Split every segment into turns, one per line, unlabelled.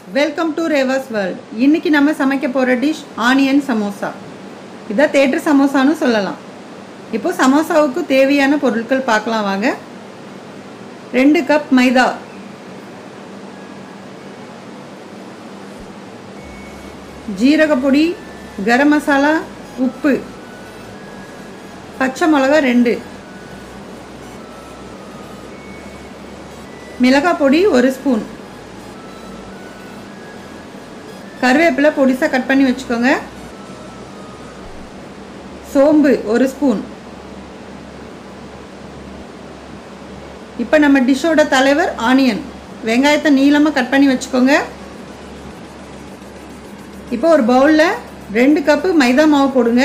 welcome to ரேவர்ஸ் world இன்னைக்கு நம்ம சமைக்க போகிற டிஷ் ஆனியன் சமோசா இதை தேட்டர் சமோசான்னு சொல்லலாம் இப்போ சமோசாவுக்கு தேவையான பொருட்கள் பார்க்கலாம் வாங்க ரெண்டு கப் மைதா ஜீரகப்பொடி கரம் மசாலா உப்பு பச்சை மிளகா ரெண்டு மிளகாய் பொடி ஒரு ஸ்பூன் கருவேப்பிலை பொடிசாக கட் பண்ணி வச்சுக்கோங்க சோம்பு ஒரு ஸ்பூன் இப்போ நம்ம டிஷ்ஷோட தலைவர் ஆனியன் வெங்காயத்தை நீளமாக கட் பண்ணி வச்சுக்கோங்க இப்போ ஒரு பவுலில் ரெண்டு கப்பு மைதா மாவு போடுங்க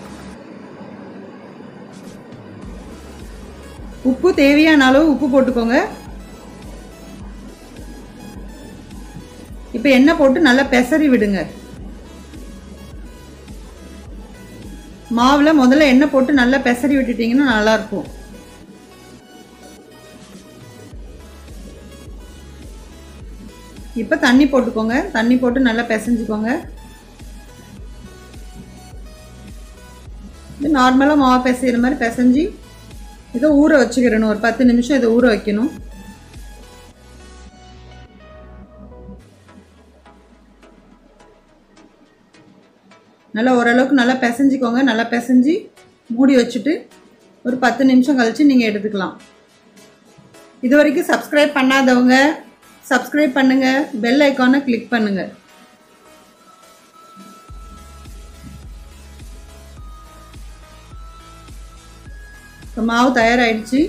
உப்பு தேவையான அளவு உப்பு போட்டுக்கோங்க இப்போ எண்ணெய் போட்டு நல்லா பெசரி விடுங்க மாவில் முதல்ல எண்ணெய் போட்டு நல்லா பெசரி விட்டுட்டிங்கன்னா நல்லாயிருக்கும் இப்போ தண்ணி போட்டுக்கோங்க தண்ணி போட்டு நல்லா பிசைஞ்சுக்கோங்க இது நார்மலாக மாவு பிசைகிற மாதிரி பிசைஞ்சு இதை ஊற வச்சுக்கிறணும் ஒரு பத்து நிமிஷம் இதை ஊற வைக்கணும் நல்லா ஓரளவுக்கு நல்லா பிசைஞ்சிக்கோங்க நல்லா பிசைஞ்சு மூடி வச்சுட்டு ஒரு பத்து நிமிஷம் கழித்து நீங்கள் எடுத்துக்கலாம் இது வரைக்கும் சப்ஸ்கிரைப் பண்ணாதவங்க சப்ஸ்கிரைப் பண்ணுங்கள் பெல் ஐக்கானை கிளிக் பண்ணுங்கள் இப்போ மாவு தயாராகிடுச்சு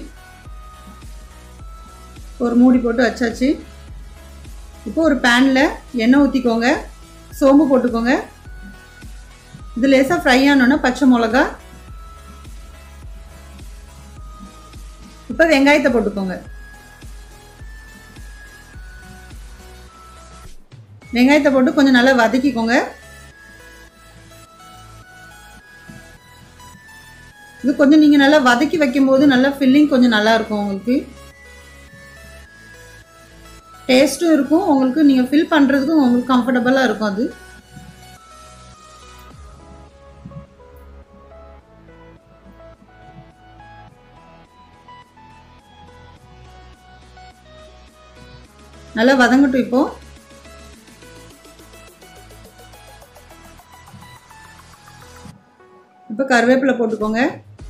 ஒரு மூடி போட்டு வச்சாச்சு இப்போ ஒரு பேனில் எண்ணெய் ஊற்றிக்கோங்க சோம்பு போட்டுக்கோங்க இது லேசாக ஃப்ரை ஆனோன்னா பச்சை மிளகா இப்போ வெங்காயத்தை போட்டுக்கோங்க வெங்காயத்தை போட்டு கொஞ்சம் நல்லா வதக்கிக்கோங்க இது கொஞ்சம் நீங்கள் நல்லா வதக்கி வைக்கும்போது நல்லா ஃபில்லிங் கொஞ்சம் நல்லா இருக்கும் உங்களுக்கு டேஸ்ட்டும் இருக்கும் உங்களுக்கு நீங்கள் ஃபில் பண்ணுறதுக்கும் உங்களுக்கு கம்ஃபர்டபுளாக இருக்கும் அது நல்லா வதங்கட்டும் இப்போ இப்போ கருவேப்பிலை போட்டுக்கோங்க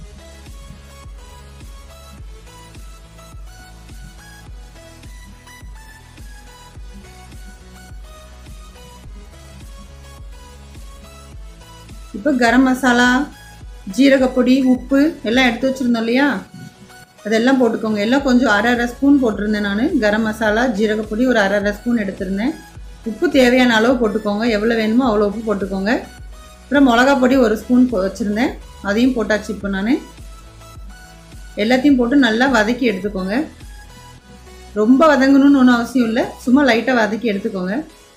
இப்போ கரம் மசாலா ஜீரகப்பொடி உப்பு எல்லாம் எடுத்து வச்சுருந்தோம் இல்லையா அதெல்லாம் போட்டுக்கோங்க எல்லாம் கொஞ்சம் அரை அரை ஸ்பூன் போட்டிருந்தேன் நான் கரம் மசாலா ஜீரகப்பொடி ஒரு அரை அரை ஸ்பூன் எடுத்திருந்தேன் உப்பு தேவையான அளவு போட்டுக்கோங்க எவ்வளோ வேணுமோ அவ்வளோ உப்பு போட்டுக்கோங்க அப்புறம் மிளகா பொடி ஒரு ஸ்பூன் வச்சுருந்தேன் அதையும் போட்டாச்சு இப்போ நான் எல்லாத்தையும் போட்டு நல்லா வதக்கி எடுத்துக்கோங்க ரொம்ப வதங்கணும்னு ஒன்றும் அவசியம் இல்லை சும்மா லைட்டாக வதக்கி எடுத்துக்கோங்க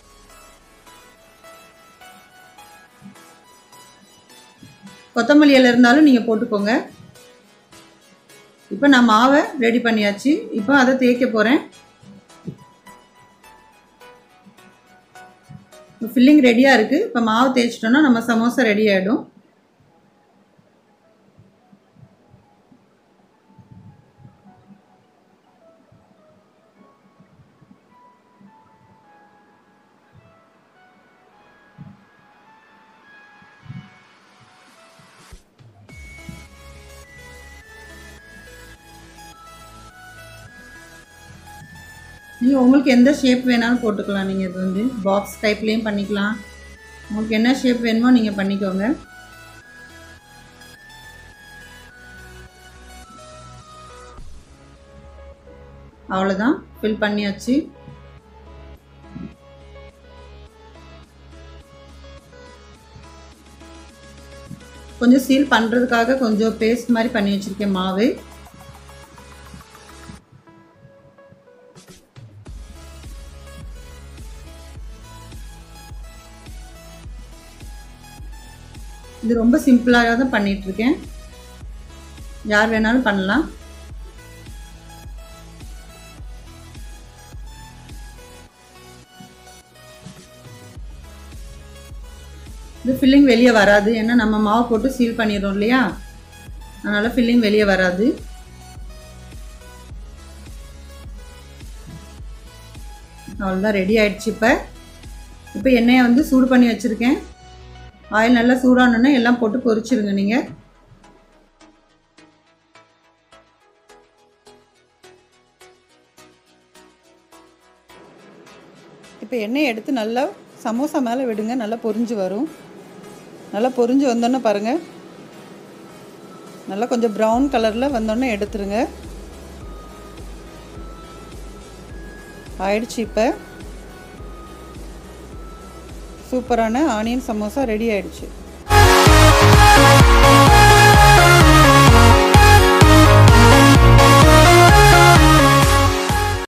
கொத்தமல்லி இலை இருந்தாலும் நீங்கள் போட்டுக்கோங்க இப்போ நான் மாவை ரெடி பண்ணியாச்சு இப்போ அதை தேய்க்க போகிறேன் ஃபில்லிங் ரெடியாக இருக்குது இப்போ மாவு தேய்ச்சிட்டோன்னா நம்ம சமோசா ரெடி ஆகிடும் நீங்கள் உங்களுக்கு எந்த ஷேப் வேணாலும் போட்டுக்கலாம் நீங்கள் இது வந்து பாக்ஸ் டைப்லேயும் பண்ணிக்கலாம் உங்களுக்கு என்ன ஷேப் வேணுமோ நீங்கள் பண்ணிக்கோங்க அவ்வளோதான் ஃபில் பண்ணியாச்சு கொஞ்சம் சீல் பண்ணுறதுக்காக கொஞ்சம் பேஸ்ட் மாதிரி பண்ணி வச்சுருக்கேன் மாவு இது ரொம்ப சிம்பிளாக தான் பண்ணிகிட்ருக்கேன் யார் வேணாலும் பண்ணலாம் இந்த ஃபில்லிங் வெளியே வராது ஏன்னா நம்ம மாவு போட்டு சீல் பண்ணிடுறோம் இல்லையா அதனால் ஃபில்லிங் வெளியே வராது அவ்வளோதான் ரெடி ஆயிடுச்சு இப்போ இப்போ எண்ணெயை வந்து சூடு பண்ணி வச்சுருக்கேன் ஆயில் நல்லா சூடானோன்னே எல்லாம் போட்டு பொரிச்சிருங்க நீங்கள் இப்போ எண்ணெயை எடுத்து நல்லா சமோசா மேலே விடுங்க நல்லா பொரிஞ்சு வரும் நல்லா பொரிஞ்சு வந்தோன்னே பாருங்கள் நல்லா கொஞ்சம் ப்ரௌன் கலரில் வந்தோடனே எடுத்துருங்க ஆயிடுச்சு இப்போ சூப்பரான ஆனியன் சமோசா ரெடி ஆயிடுச்சு